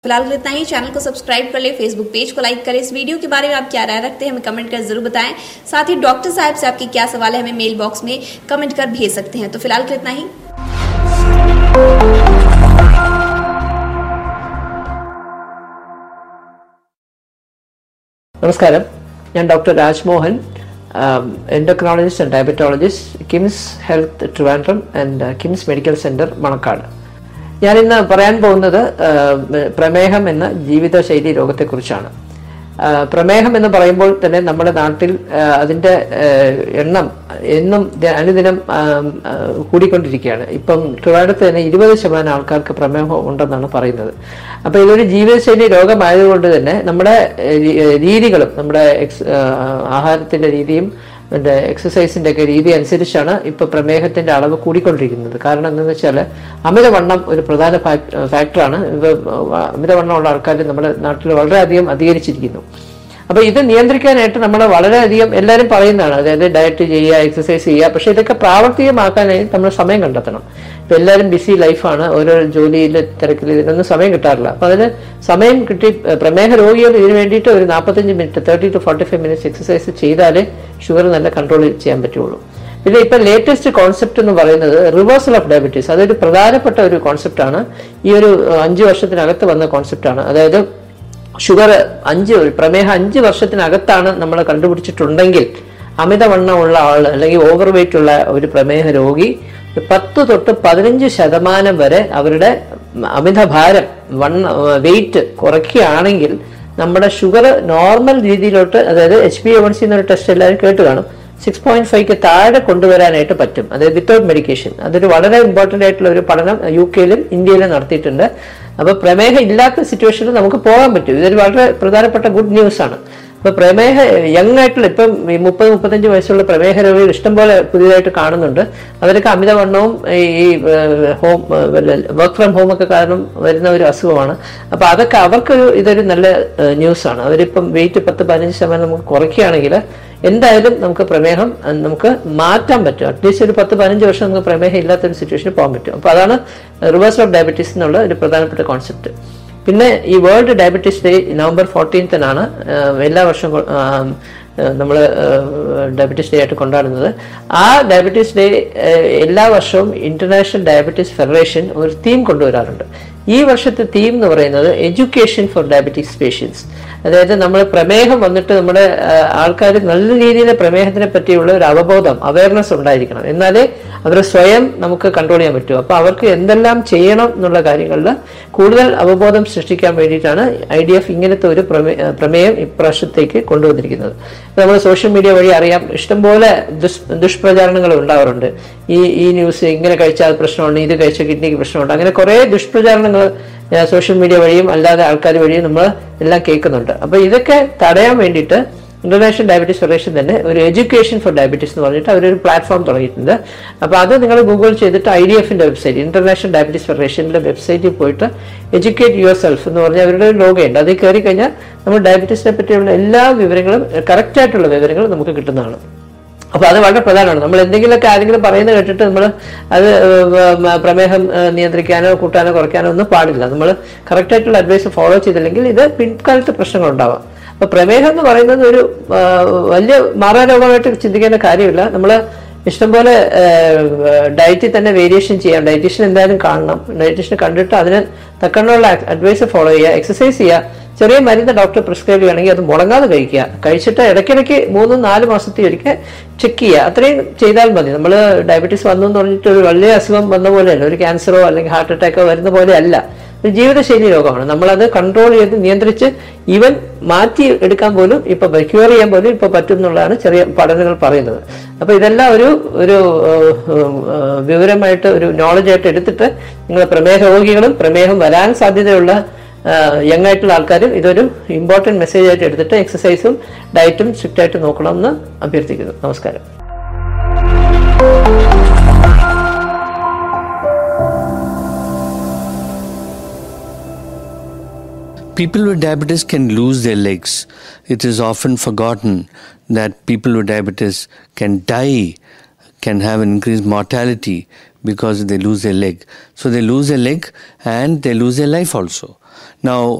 फिलहाल के लिए इतना ही चैनल को सब्सक्राइब कर ले फेसबुक पेज को लाइक करें इस वीडियो के बारे में आप क्या राय रखते हैं हमें कमेंट कर जरूर बताएं साथ ही डॉक्टर साहब से आपकी क्या सवाल है हमें मेल बॉक्स में कमेंट कर भेज सकते हैं तो फिलहाल के लिए इतना ही നമസ്കാരം ഞാൻ doctor Rajmohan endocrinologist and diabetologist KIMS health Trivandrum and KIMS medical centre Manacaud ഞാൻ ഇന്ന് പറയാൻ പോകുന്നത് ആഹ്, പ്രമേഹം എന്ന ജീവിതശൈലി രോഗത്തെക്കുറിച്ചാണ് ആഹ്, പ്രമേഹം എന്ന് പറയുമ്പോൾ തന്നെ നമ്മുടെ നാട്ടിൽ ആഹ്, അതിന്റെ ആഹ്, എണ്ണം എന്നും ദ- അനുദിനം ആം, ആഹ്, കൂടിക്കൊണ്ടിരിക്കുകയാണ് ഇപ്പം ട്രിവാൻഡ്രത്ത് തന്നെ ഇരുപത് ശതമാനം ആൾക്കാർക്ക് പ്രമേഹം ഉണ്ടെന്നാണ് പറയുന്നത് അപ്പൊ ഇതൊരു ജീവിതശൈലി രോഗമായതുകൊണ്ട് തന്നെ നമ്മുടെ ഏഹ്, രീ- ഏഹ്, രീതികളും നമ്മുടെ എക്സ് ആഹ്, ആഹാരത്തിന്റെ രീതിയും മറ്റേ എക്സസൈസിന്റെ ഒക്കെ രീതി അനുസരിച്ചാണ് ഇപ്പൊ പ്രമേഹത്തിന്റെ അളവ് കൂടിക്കൊണ്ടിരിക്കുന്നത് കാരണം എന്താണെന്ന് വെച്ചാൽ അമിതവണ്ണം ഒരു പ്രധാന ഫാക്- ഫാക്ടറാണ് ഇത് അമിതവണ്ണമുള്ള ആൾക്കാർ നമ്മുടെ നാട്ടിൽ വളരെയധികം അധികരിച്ചിരിക്കുന്നു അപ്പൊ ഇത് നിയന്ത്രിക്കാനായിട്ട് നമ്മൾ വളരെയധികം എല്ലാവരും പറയുന്നതാണ് അതായത് ഡയറ്റ് ചെയ്യുക എക്സസൈസ് ചെയ്യുക പക്ഷെ ഇതൊക്കെ പ്രാവർത്തികമാക്കാനായി നമ്മൾ സമയം കണ്ടെത്തണം ഇപ്പൊ എല്ലാവരും ബിസി ലൈഫാണ് ഓരോ ജോലിയിൽ തിരക്കിൽ ഇതിനൊന്നും സമയം കിട്ടാറില്ല അപ്പൊ അതിന് സമയം കിട്ടി ഏഹ് പ്രമേഹ രോഗികൾ ഇതിന് വേണ്ടിയിട്ട് ഒരു നാൽപ്പത്തഞ്ച് minute thirty to forty five minutes exercise ചെയ്താലേ ഷുഗർ നല്ല കൺട്രോൾ ചെയ്യാൻ പറ്റുള്ളൂ പിന്നെ ഇപ്പൊ ലേറ്റസ്റ്റ് കോൺസെപ്റ്റ് എന്ന് പറയുന്നത് റിവേഴ്സൽ ഓഫ് ഡയബറ്റീസ് അതൊരു പ്രധാനപ്പെട്ട ഒരു കോൺസെപ്റ്റാണ് ഈ ഒരു ഏഹ്, അഞ്ച് വർഷത്തിനകത്ത് വന്ന കോൺസെപ്റ്റാണ് അതായത് ഷുഗർ അഞ്ച് പ്രമേഹം അഞ്ച് വർഷത്തിനകത്താണ് നമ്മൾ കണ്ടുപിടിച്ചിട്ടുണ്ടെങ്കിൽ അമിതവണ്ണമുള്ള ആൾ അല്ലെങ്കിൽ ഓവർ വെയിറ്റ് ഉള്ള ഒരു പ്രമേഹ രോഗി പത്ത് തൊട്ട് പതിനഞ്ച് ശതമാനം വരെ അവരുടെ അമിതഭാരം വണ്ണ വെയിറ്റ് കുറയ്ക്കുകയാണെങ്കിൽ നമ്മുടെ ഷുഗർ നോർമൽ രീതിയിലോട്ട് അതായത് എച്ച് ബി എവൺ സി എന്നൊരു ടെസ്റ്റ് എല്ലാവരും കേട്ട് കാണും സിക്സ് പോയിന്റ് ഫൈവ്ക്ക് താഴെ കൊണ്ടുവരാനായിട്ട് പറ്റും അതായത് വിത്തൗട്ട് മെഡിക്കേഷൻ അതൊരു വളരെ ഇമ്പോർട്ടന്റ് ആയിട്ടുള്ള ഒരു പഠനം യു കെയിലും ഇന്ത്യയിലും നടത്തിയിട്ടുണ്ട് അപ്പൊ പ്രമേഹം ഇല്ലാത്ത സിറ്റുവേഷനിൽ നമുക്ക് പോകാൻ പറ്റും ഇതൊരു വളരെ പ്രധാനപ്പെട്ട ഗുഡ് ന്യൂസ് ആണ് അപ്പൊ പ്രമേഹ യങ് ആയിട്ടുള്ള ഇപ്പം ഈ മുപ്പത് മുപ്പത്തഞ്ച് വയസ്സുള്ള പ്രമേഹ രോഗികൾ ഇഷ്ടംപോലെ പുതിയതായിട്ട് കാണുന്നതുണ്ട് അവരൊക്കെ അമിതവണ്ണവും ഈ ഈ, ഏഹ്, ഹോം വർക്ക് ഫ്രം ഹോം ഒക്കെ കാരണം വരുന്ന ഒരു അസുഖമാണ് അപ്പൊ അതൊക്കെ അവർക്കൊരു ഇതൊരു നല്ല ന്യൂസാണ് അവരിപ്പം വെയിറ്റ് പത്ത് പതിനഞ്ച് ശതമാനം നമുക്ക് കുറയ്ക്കുകയാണെങ്കിൽ എന്തായാലും നമുക്ക് പ്രമേഹം അഹ് നമുക്ക് മാറ്റാൻ പറ്റും അറ്റ്ലീസ്റ്റ് ഒരു പത്ത് പതിനഞ്ച് വർഷം നമുക്ക് പ്രമേഹം ഇല്ലാത്തൊരു സിറ്റുവേഷനിൽ പോകാൻ പറ്റും അപ്പോൾ അതാണ് റിവേഴ്സൽ ഓഫ് ഡയബറ്റീസ് എന്നുള്ള ഒരു പ്രധാനപ്പെട്ട കോൺസെപ്റ്റ് പിന്നെ ഈ വേൾഡ് ഡയബറ്റീസ് ഡേ നവംബർ ഫോർട്ടീൻത്തിനാണ് എല്ലാ വർഷവും നമ്മൾ ഡയബറ്റീസ് ഡേ ആയിട്ട് കൊണ്ടാടുന്നത് ആ ഡയബറ്റീസ് ഡേ എല്ലാ വർഷവും ഇന്റർനാഷണൽ ഡയബറ്റീസ് ഫെഡറേഷൻ ഒരു തീം കൊണ്ടുവരാറുണ്ട് ഈ വർഷത്തെ തീം എന്ന് പറയുന്നത് എഡ്യൂക്കേഷൻ ഫോർ ഡയബറ്റീസ് പേഷ്യൻസ് അതായത് നമ്മൾ പ്രമേഹം വന്നിട്ട് നമ്മുടെ ആൾക്കാർ നല്ല രീതിയിൽ പ്രമേഹത്തിനെ പറ്റിയുള്ള ഒരു അവബോധം അവയർനെസ് ഉണ്ടായിരിക്കണം എന്നാലേ അവർ സ്വയം നമുക്ക് കൺട്രോൾ ചെയ്യാൻ പറ്റൂ അപ്പൊ അവർക്ക് എന്തെല്ലാം ചെയ്യണം എന്നുള്ള കാര്യങ്ങളിൽ കൂടുതൽ അവബോധം സൃഷ്ടിക്കാൻ വേണ്ടിയിട്ടാണ് ഐ ഡി എഫ് ഇങ്ങനത്തെ ഒരു പ്രമേ- ഏഹ് പ്രമേയം ഇപ്രാവശ്യത്തേക്ക് കൊണ്ടുവന്നിരിക്കുന്നത് നമ്മൾ സോഷ്യൽ മീഡിയ വഴി അറിയാം ഇഷ്ടംപോലെ ദുഷ് ദുഷ്പ്രചാരണങ്ങൾ ഉണ്ടാവാറുണ്ട് ഈ ഈ ന്യൂസ് ഇങ്ങനെ കഴിച്ചാൽ പ്രശ്നമുണ്ട് ഇത് കഴിച്ചാൽ കിഡ്നിക്ക് പ്രശ്നമുണ്ട് അങ്ങനെ കുറേ ദുഷ്പ്രചാരണങ്ങൾ സോഷ്യൽ മീഡിയ വഴിയും അല്ലാതെ ആൾക്കാർ വഴിയും നമ്മൾ എല്ലാം കേൾക്കുന്നുണ്ട് അപ്പൊ ഇതൊക്കെ തടയാൻ വേണ്ടിയിട്ട് ഇന്റർനാഷണൽ ഡയബറ്റീസ് ഫെഡറേഷൻ തന്നെ ഒരു എഡ്യൂക്കേഷൻ ഫോർ ഡയബറ്റീസ് എന്ന് പറഞ്ഞിട്ട് അവരൊരു പ്ലാറ്റ്ഫോം തുടങ്ങിയിട്ടുണ്ട് അപ്പോൾ അത് നിങ്ങൾ ഗൂഗിൾ ചെയ്തിട്ട് ഐ ഡി എഫിന്റെ വെബ്സൈറ്റ് ഇന്റർനാഷണൽ ഡയബറ്റീസ് ഫെഡറേഷന്റെ വെബ്സൈറ്റിൽ പോയിട്ട് എഡ്യൂക്കേറ്റ് യുവർ സെൽഫ് എന്ന് പറഞ്ഞ അവരുടെ ഒരു ലോഗയുണ്ട് അതിൽ കയറി കഴിഞ്ഞാൽ നമ്മൾ ഡയബറ്റീസിനെ പറ്റിയുള്ള എല്ലാ വിവരങ്ങളും കറക്റ്റ് ആയിട്ടുള്ള വിവരങ്ങൾ നമുക്ക് കിട്ടുന്നതാണ് അപ്പൊ അത് വളരെ പ്രധാനമാണ് നമ്മൾ എന്തെങ്കിലുമൊക്കെ ആരെങ്കിലും പറയുന്നത് കേട്ടിട്ട് നമ്മൾ അത് ഏഹ്, പ്രമേഹം ഏഹ്, നിയന്ത്രിക്കാനോ കൂട്ടാനോ കുറയ്ക്കാനോ ഒന്നും പാടില്ല നമ്മൾ കറക്റ്റ് ആയിട്ടുള്ള അഡ്വൈസ് ഫോളോ ചെയ്തില്ലെങ്കിൽ ഇത് പിൻകാലത്ത് പ്രശ്നങ്ങൾ ഉണ്ടാവാം അപ്പൊ പ്രമേഹം എന്ന് പറയുന്നത് ഒരു ഏഹ്, വലിയ മാറാരോഗമായിട്ട് ചിന്തിക്കേണ്ട കാര്യമില്ല നമ്മൾ ഇഷ്ടംപോലെ ഡയറ്റിൽ തന്നെ വേരിയേഷൻ ചെയ്യാം ഡയറ്റീഷ്യൻ എന്തായാലും കാണണം ഡയറ്റീഷ്യനെ കണ്ടിട്ട് അതിന് തക്കണ്ണുള്ള അഡ്വൈസ് ഫോളോ ചെയ്യുക എക്സസൈസ് ചെയ്യുക ചെറിയ മരുന്ന് ഡോക്ടർ പ്രിസ്ക്രൈബ് ചെയ്യുകയാണെങ്കിൽ അത് മുടങ്ങാതെ കഴിക്കുക കഴിച്ചിട്ട് ഇടയ്ക്കിടയ്ക്ക് മൂന്നും നാല് മാസത്തിൽ ഒരിക്കൽ ചെക്ക് ചെയ്യുക അത്രയും ചെയ്താൽ മതി നമ്മൾ ഡയബറ്റീസ് വന്നു എന്ന് പറഞ്ഞിട്ട് ഒരു വലിയ അസുഖം വന്ന പോലെയല്ല ഒരു ക്യാൻസറോ അല്ലെങ്കിൽ ഹാർട്ട് അറ്റാക്കോ വരുന്ന പോലെയല്ല ഒരു ജീവിതശൈലി രോഗമാണ് നമ്മളത് കൺട്രോൾ ചെയ്ത് നിയന്ത്രിച്ച് ഈവൻ മാറ്റി എടുക്കാൻ പോലും ഇപ്പൊ ക്യൂർ ചെയ്യാൻ പോലും ഇപ്പൊ പറ്റും എന്നുള്ളതാണ് ചെറിയ പഠനങ്ങൾ പറയുന്നത് അപ്പൊ ഇതെല്ലാം ഒരു ഒരു ഏഹ്, ഏഹ്, വിവരമായിട്ട് ഒരു നോളജായിട്ട് എടുത്തിട്ട് നിങ്ങൾ പ്രമേഹ രോഗികളും പ്രമേഹം വരാൻ സാധ്യതയുള്ള യങ് ആയിട്ടുള്ള ആൾക്കാരും ഇതൊരു ഇമ്പോർട്ടൻറ്റ് മെസ്സേജ് ആയിട്ട് എടുത്തിട്ട് എക്സസൈസും ഡയറ്റും സ്ട്രിക്റ്റ് ആയിട്ട് നോക്കണമെന്ന് അഭ്യർത്ഥിക്കുന്നു നമസ്കാരം People with diabetes can lose their legs. It is often forgotten that people with diabetes can die, can have an increased mortality because they lose their leg. So they lose their leg and they lose their life also. Now,